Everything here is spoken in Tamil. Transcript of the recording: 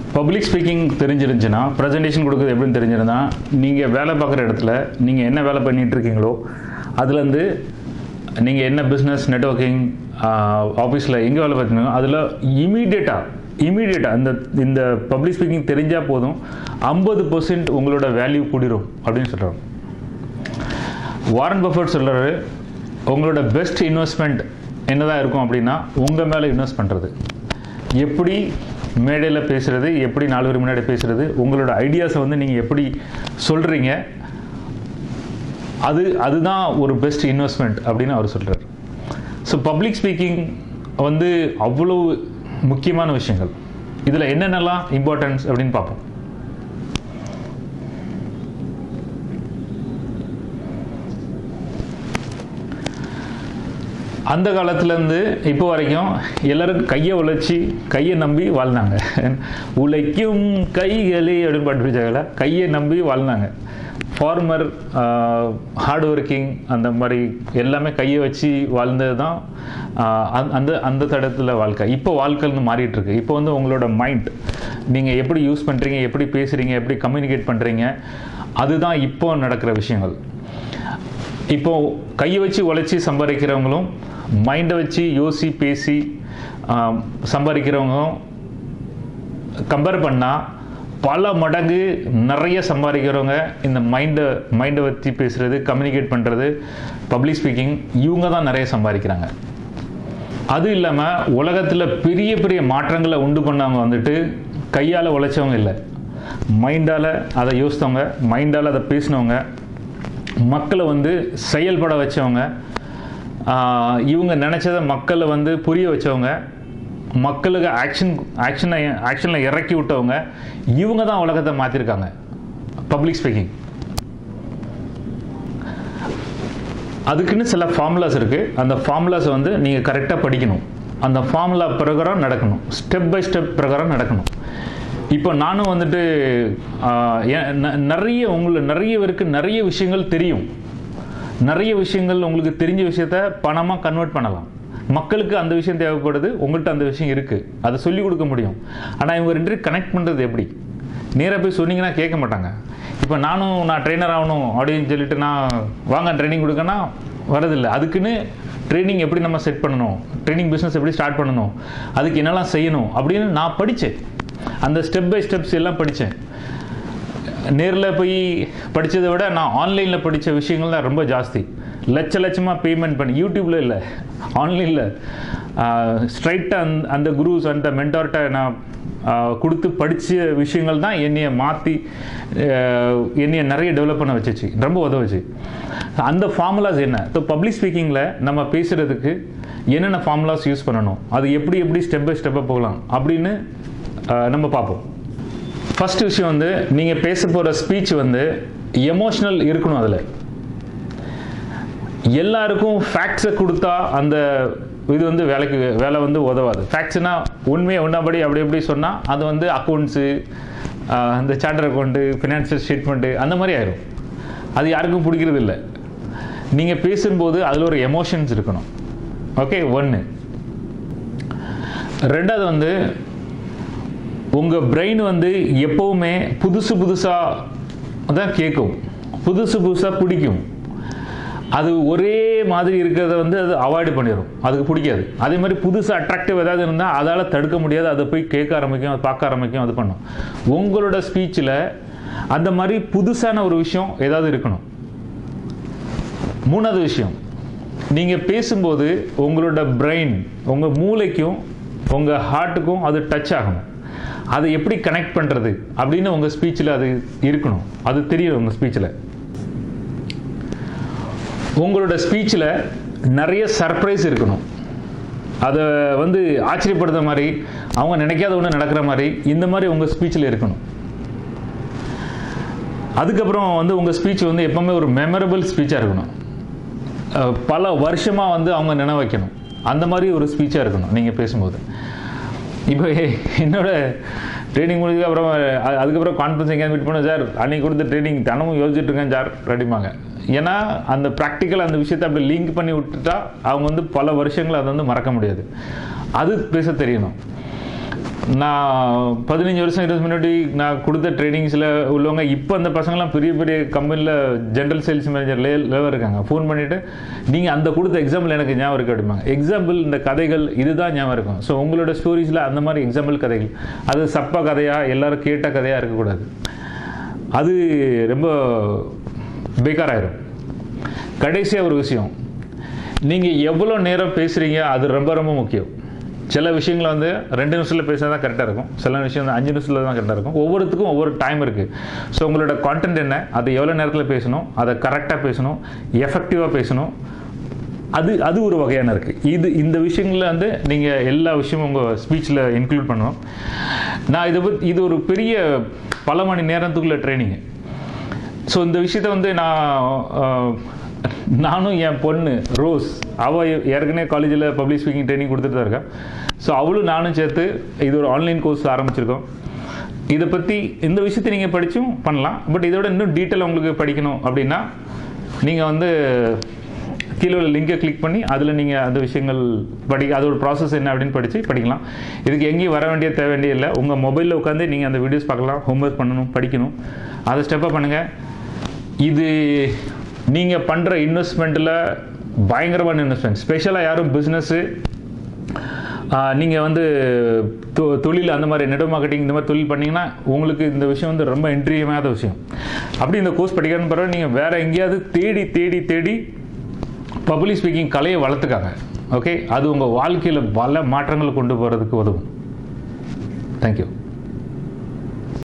பப்ளிக் ஸ்பீக்கிங் தெரிஞ்சிருந்துச்சுன்னா ப்ரெசன்டேஷன் கொடுக்குறது எப்படின்னு தெரிஞ்சிருந்தா நீங்கள் வேலை பார்க்குற இடத்துல நீங்கள் என்ன வேலை பண்ணிட்டு இருக்கீங்களோ அதுலேருந்து நீங்கள் என்ன பிஸ்னஸ் நெட்ஒர்க்கிங் ஆஃபீஸில் எங்கே வேலை பார்த்தீங்களோ அதில் இமீடியட்டாக இமீடியட்டாக இந்த இந்த பப்ளிக் ஸ்பீக்கிங் தெரிஞ்சால் போதும் ஐம்பது பர்சன்ட் உங்களோட வேல்யூ கூடிரும் அப்படின்னு சொல்கிறாங்க வாரன் பஃபர்ட் சொல்கிறாரு உங்களோட பெஸ்ட் இன்வெஸ்ட்மெண்ட் என்னதான் இருக்கும் அப்படின்னா உங்கள் மேலே இன்வெஸ்ட் பண்ணுறது எப்படி மேடையில் பேசுகிறது எப்படி நாலு பேர் முன்னாடி பேசுகிறது உங்களோட ஐடியாஸை வந்து நீங்கள் எப்படி சொல்கிறீங்க அது அதுதான் ஒரு பெஸ்ட் இன்வெஸ்ட்மெண்ட் அப்படின்னு அவர் சொல்கிறார் ஸோ பப்ளிக் ஸ்பீக்கிங் வந்து அவ்வளோ முக்கியமான விஷயங்கள் இதில் என்னென்னலாம் இம்பார்ட்டன்ஸ் அப்படின்னு பார்ப்போம் அந்த காலத்துலேருந்து இப்போ வரைக்கும் எல்லாரும் கையை உழைச்சி கையை நம்பி வாழ்ந்தாங்க உழைக்கும் கைகளே அப்படின்னு பாட்டு பிடிச்சாங்களா கையை நம்பி வாழ்ந்தாங்க ஃபார்மர் ஹார்ட் ஒர்க்கிங் அந்த மாதிரி எல்லாமே கையை வச்சு வாழ்ந்தது தான் அந்த அந்த தடத்தில் வாழ்க்கை இப்போ வாழ்க்கைன்னு மாறிட்டு இருக்கு இப்போ வந்து உங்களோட மைண்ட் நீங்கள் எப்படி யூஸ் பண்ணுறீங்க எப்படி பேசுகிறீங்க எப்படி கம்யூனிகேட் பண்ணுறீங்க அதுதான் இப்போ நடக்கிற விஷயங்கள் இப்போ கையை வச்சு உழைச்சி சம்பாதிக்கிறவங்களும் மைண்டை வச்சு யோசி பேசி ஆம், சம்பாதிக்கிறவங்களும் கம்பேர் பண்ணால் பல மடங்கு நிறைய சம்பாதிக்கிறவங்க இந்த மைண்டை மைண்டை வச்சு பேசுகிறது கம்யூனிகேட் பண்ணுறது பப்ளிக் ஸ்பீக்கிங் இவங்க தான் நிறைய சம்பாதிக்கிறாங்க அது இல்லாமல் உலகத்தில் பெரிய பெரிய மாற்றங்களை உண்டு பண்ணவங்க வந்துட்டு கையால் உழைச்சவங்க இல்லை மைண்டால் அதை யோசித்தவங்க மைண்டால் அதை பேசினவங்க மக்களை வந்து செயல்பட வச்சவங்க ஆஹ் இவங்க நினச்சதை மக்களை வந்து புரிய வச்சவங்க மக்களுக்கு ஆக்ஷன் ஆக்ஷனை ஆக்ஷனில் இறக்கி விட்டவங்க இவங்க தான் உலகத்தை மாற்றிருக்காங்க பப்ளிக் ஸ்பீக்கிங் அதுக்குன்னு சில ஃபார்முலாஸ் இருக்குது அந்த ஃபார்முலாஸை வந்து நீங்கள் கரெக்டாக படிக்கணும் அந்த ஃபார்முலா பிரகாரம் நடக்கணும் ஸ்டெப் பை ஸ்டெப் பிரகாரம் நடக்கணும் இப்போ நானும் வந்துட்டு ஆஹ், ஏன் ந- நிறைய உங்களுக்கு நிறைய பேருக்கு நிறைய விஷயங்கள் தெரியும் நிறைய விஷயங்கள் உங்களுக்கு தெரிஞ்ச விஷயத்த பணமாக கன்வெர்ட் பண்ணலாம் மக்களுக்கு அந்த விஷயம் தேவைப்படுது உங்கள்கிட்ட அந்த விஷயம் இருக்குது அதை சொல்லிக் கொடுக்க முடியும் ஆனால் இவங்க ரெண்டு கனெக்ட் பண்ணுறது எப்படி நேராக போய் சொன்னீங்கன்னா கேட்க மாட்டாங்க இப்போ நானும் நான் ட்ரெயினர் ஆகணும் அப்படின்னு சொல்லிட்டு நான் வாங்க ட்ரைனிங் கொடுக்கன்னா வரதில்லை அதுக்குன்னு ட்ரைனிங் எப்படி நம்ம செட் பண்ணணும் ட்ரைனிங் பிஸ்னஸ் எப்படி ஸ்டார்ட் பண்ணணும் அதுக்கு என்னெல்லாம் செய்யணும் அப்படின்னு நான் படித்தேன் அந்த ஸ்டெப் பை ஸ்டெப்ஸ் எல்லாம் படித்தேன் நேரில் போய் படித்ததை விட நான் ஆன்லைனில் படித்த விஷயங்கள் தான் ரொம்ப ஜாஸ்தி லட்ச லட்சமாக பேமெண்ட் பண்ணி யூடியூப்பில் இல்லை ஆன்லைனில் ஸ்ட்ரைட்டாக அந்த அந்த குருஸ் அந்த மென்டார்கிட்ட நான் ஆஹ், கொடுத்து படித்த விஷயங்கள் தான் என்னைய மாற்றி என்னைய நிறைய டெவலப் பண்ண வச்சுச்சு ரொம்ப உதவுச்சு அந்த ஃபார்முலாஸ் என்ன ஸோ பப்ளிக் ஸ்பீக்கிங்கில் நம்ம பேசுகிறதுக்கு என்னென்ன ஃபார்முலாஸ் யூஸ் பண்ணணும் அது எப்படி எப்படி ஸ்டெப் பை ஸ்டெப்பாக போகலாம் அப்படின்னு ஆஹ், நம்ம பார்ப்போம் ஃபர்ஸ்ட் விஷயம் வந்து நீங்கள் பேச போகிற ஸ்பீச் வந்து எமோஷனல் இருக்கணும் அதில் எல்லாருக்கும் ஃபேக்ட்ஸை கொடுத்தா அந்த இது வந்து வேலைக்கு வேலை வந்து உதவாது ஃபேக்ட்ஸ்னா உண்மையை உண்ணாபடி அப்படி எப்படி சொன்னால் அது வந்து அக்கௌண்ட்ஸு அந்த சார்ட்டர் அக்கௌண்ட்டு ஃபினான்ஷியல் ஸ்டேட்மெண்ட்டு அந்த மாதிரி ஆயிரும் அது யாருக்கும் பிடிக்கிறது இல்லை நீங்கள் பேசும்போது அதில் ஒரு எமோஷன்ஸ் இருக்கணும் ஓகே ஒன்று ரெண்டாவது வந்து உங்கள் பிரெயின் வந்து எப்போவுமே புதுசு புதுசாக தான் கேட்கும் புதுசு புதுசாக பிடிக்கும் அது ஒரே மாதிரி இருக்கிறத வந்து அது அவாய்டு பண்ணிடும் அதுக்கு பிடிக்காது அதே மாதிரி புதுசு அட்ராக்டிவ் ஏதாவது இருந்தால் அதால் தடுக்க முடியாது அதை போய் கேட்க ஆரம்பிக்கும் அதை பார்க்க ஆரம்பிக்கும் அது பண்ணும் உங்களோட ஸ்பீச்சில் அந்த மாதிரி புதுசான ஒரு விஷயம் ஏதாவது இருக்கணும் மூணாவது விஷயம் நீங்கள் பேசும்போது உங்களோட பிரெயின் உங்கள் மூளைக்கும் உங்கள் ஹார்ட்டுக்கும் அது டச் ஆகணும் அதை எப்படி கனெக்ட் பண்ணுறது அப்படின்னு உங்கள் ஸ்பீச்சில் அது இருக்கணும் அது தெரியும் உங்கள் ஸ்பீச்சில் உங்களோட ஸ்பீச்சில் நிறைய சர்ப்ரைஸ் இருக்கணும் அதை வந்து ஆச்சரியப்படுற மாதிரி அவங்க நினைக்காத ஒன்று நடக்கிற மாதிரி இந்த மாதிரி உங்கள் ஸ்பீச்சில் இருக்கணும் அதுக்கப்புறம் வந்து உங்கள் ஸ்பீச் வந்து எப்பவுமே ஒரு மெமரபிள் ஸ்பீச்சாக இருக்கணும் அஹ் பல வருஷமாக வந்து அவங்க நினைவு வைக்கணும் அந்த மாதிரி ஒரு ஸ்பீச்சாக இருக்கணும் நீங்கள் பேசும்போது இப்போ என்னோட ட்ரைனிங் முடிஞ்சதுக்கு அப்புறம் அ- அதுக்கப்புறம் கான்ஃபரன்ஸ் எங்கேயாவது மீட் பண்ணோம் சார் அன்னைக்கு கொடுத்த ட்ரைனிங் தினமும் யோசிச்சுட்டு இருக்கேன் சார் ரெடிமாங்க ஏன்னா அந்த ப்ராக்டிக்கல் அந்த விஷயத்தை அப்படி லிங்க் பண்ணி விட்டுட்டா அவங்க வந்து பல வருஷங்கள் அதை வந்து மறக்க முடியாது அது பேச தெரியணும் நான் பதினஞ்சு வருஷம் இருபது முன்னாடி நான் கொடுத்த ட்ரைனிங்ஸில் உள்ளவங்க இப்போ அந்த பசங்களாம் பெரிய பெரிய கம்பெனியில் ஜென்ரல் சேல்ஸ் மேனேஜர் லே லெவல் இருக்காங்க ஃபோன் பண்ணிவிட்டு நீங்கள் அந்த கொடுத்த எக்ஸாம்பிள் எனக்கு ஞாபகம் இருக்கு அப்படிம்பாங்க எக்ஸாம்பிள் இந்த கதைகள் இதுதான் ஞாபகம் இருக்கும் ஸோ உங்களோட ஸ்டோரிஸில் அந்த மாதிரி எக்ஸாம்பிள் கதைகள் அது சப்பா கதையாக எல்லாரும் கேட்ட கதையாக இருக்கக்கூடாது அது ரொம்ப பேக்காராயிரும் கடைசியாக ஒரு விஷயம் நீங்கள் எவ்வளோ நேரம் பேசுகிறீங்க அது ரொம்ப ரொம்ப முக்கியம் சில விஷயங்களை வந்து ரெண்டு நிமிஷத்தில் பேசினா தான் கரெக்டாக இருக்கும் சில விஷயம் வந்து அஞ்சு நிமிஷத்தில் தான் கரெக்டாக இருக்கும் ஒவ்வொருத்துக்கும் ஒவ்வொரு டைம் இருக்குது ஸோ உங்களோட கான்டென்ட் என்ன அதை எவ்வளோ நேரத்தில் பேசணும் அதை கரெக்டாக பேசணும் எஃபெக்டிவாக பேசணும் அது அது ஒரு வகையான இருக்குது இது இந்த விஷயங்களில் வந்து நீங்கள் எல்லா விஷயமும் உங்கள் ஸ்பீச்சில் இன்க்ளூட் பண்ணணும் நான் இதை பற்றி இது ஒரு பெரிய பல மணி நேரத்துக்குள்ள ட்ரைனிங்கு ஸோ இந்த விஷயத்த வந்து நான் அஹ், நானும் என் பொண்ணு ரோஸ் அவள் ஏற்கனவே காலேஜில் பப்ளிக் ஸ்பீக்கிங் ட்ரைனிங் கொடுத்துட்டு தான் இருக்கா ஸோ அவளும் நானும் சேர்த்து இது ஒரு ஆன்லைன் கோர்ஸ் ஆரம்பிச்சிருக்கோம் இதை பற்றி இந்த விஷயத்தை நீங்கள் படித்தும் பண்ணலாம் பட் இதோட இன்னும் டீட்டெயில் உங்களுக்கு படிக்கணும் அப்படின்னா நீங்கள் வந்து கீழே உள்ள லிங்கை கிளிக் பண்ணி அதில் நீங்கள் அந்த விஷயங்கள் படி அதோட ப்ராசஸ் என்ன அப்படின்னு படித்து படிக்கலாம் இதுக்கு எங்கேயும் வர வேண்டிய தேவை வேண்டிய இல்லை உங்கள் மொபைலில் உட்காந்து நீங்கள் அந்த வீடியோஸ் பார்க்கலாம் ஹோம்ஒர்க் பண்ணணும் படிக்கணும் அதை ஸ்டெப்பாக பண்ணுங்கள் இது நீங்கள் பண்ணுற இன்வெஸ்ட்மெண்ட்டில் பயங்கரமான இன்வெஸ்ட்மெண்ட் ஸ்பெஷலாக யாரும் பிஸ்னஸ்ஸு நீங்கள் வந்து தொ- தொழில் அந்த மாதிரி நெட் மார்க்கெட்டிங் இந்த மாதிரி தொழில் பண்ணீங்கன்னா உங்களுக்கு இந்த விஷயம் வந்து ரொம்ப இன்ட்ரியமாத விஷயம் அப்படி இந்த கோர்ஸ் படிக்கிறன்னு பிறகு நீங்கள் வேறு எங்கேயாவது தேடி தேடி தேடி பப்ளிக் ஸ்பீக்கிங் கலையை வளர்த்துக்காங்க ஓகே அது உங்கள் வாழ்க்கையில் பல மாற்றங்களை கொண்டு போகிறதுக்கு உதவும் தேங்க்யூ